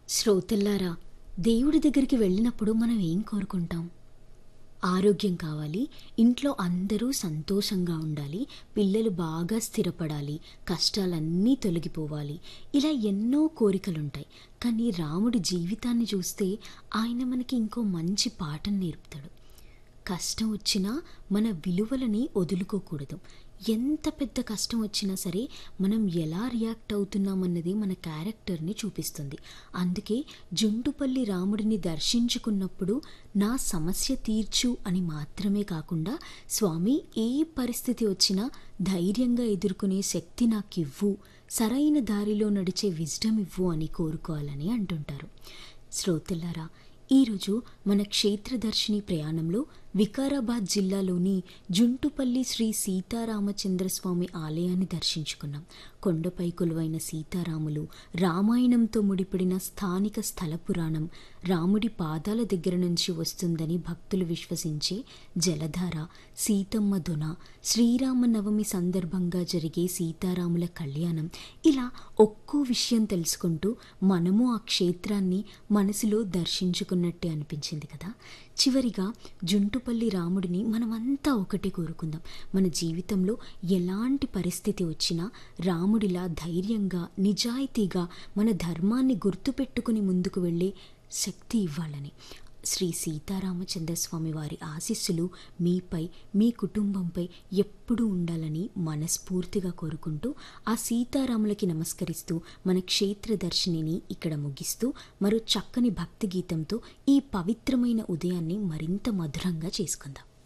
శ్రోతల్లారా దేవుడి దగ్గరికి వెళ్ళినప్పుడు మనం ఏం కోరుకుంటాం ఆరోగ్యం కావాలి ఇంట్లో అందరూ సంతోషంగా ఉండాలి పిల్లలు బాగా స్థిరపడాలి కష్టాలన్నీ తొలగిపోవాలి ఇలా ఎన్నో కోరికలుంటాయి కానీ రాముడి జీవితాన్ని చూస్తే ఆయన మనకి ఇంకో మంచి పాఠం నేర్పుతాడు కష్టం వచ్చినా మన విలువలని వదులుకోకూడదు ఎంత పెద్ద కష్టం వచ్చినా సరే మనం ఎలా రియాక్ట్ అవుతున్నామన్నది మన క్యారెక్టర్ని చూపిస్తుంది అందుకే జుంటుపల్లి రాముడిని దర్శించుకున్నప్పుడు నా సమస్య తీర్చు అని మాత్రమే కాకుండా స్వామి ఏ పరిస్థితి వచ్చినా ధైర్యంగా ఎదుర్కొనే శక్తి నాకివ్వు సరైన దారిలో నడిచే విజ్డమ్ ఇవ్వు అని కోరుకోవాలని అంటుంటారు శ్రోతలారా ఈరోజు మన క్షేత్రదర్శిని ప్రయాణంలో వికారాబాద్ జిల్లాలోని జుంటుపల్లి శ్రీ సీతారామచంద్రస్వామి ఆలయాన్ని దర్శించుకున్నాం కొండపై కొలువైన సీతారాములు రామాయణంతో ముడిపడిన స్థానిక స్థల పురాణం రాముడి పాదాల దగ్గర నుంచి వస్తుందని భక్తులు విశ్వసించే జలధార సీతమ్మ దొన శ్రీరామనవమి సందర్భంగా జరిగే సీతారాముల కళ్యాణం ఇలా ఒక్కో విషయం తెలుసుకుంటూ మనము ఆ క్షేత్రాన్ని మనసులో దర్శించుకున్నట్టే అనిపించింది కదా చివరిగా జుంటుపల్లి రాముడిని మనమంతా ఒకటి కోరుకుందాం మన జీవితంలో ఎలాంటి పరిస్థితి వచ్చినా రాముడిలా ధైర్యంగా నిజాయితీగా మన ధర్మాన్ని గుర్తుపెట్టుకుని ముందుకు వెళ్ళే శక్తి ఇవ్వాలని శ్రీ సీతారామచంద్రస్వామి వారి ఆశీస్సులు మీపై మీ కుటుంబంపై ఎప్పుడూ ఉండాలని మనస్ఫూర్తిగా కోరుకుంటూ ఆ సీతారాములకి నమస్కరిస్తూ మన క్షేత్ర దర్శినిని ఇక్కడ ముగిస్తూ మరో చక్కని భక్తి గీతంతో ఈ పవిత్రమైన ఉదయాన్ని మరింత మధురంగా చేసుకుందాం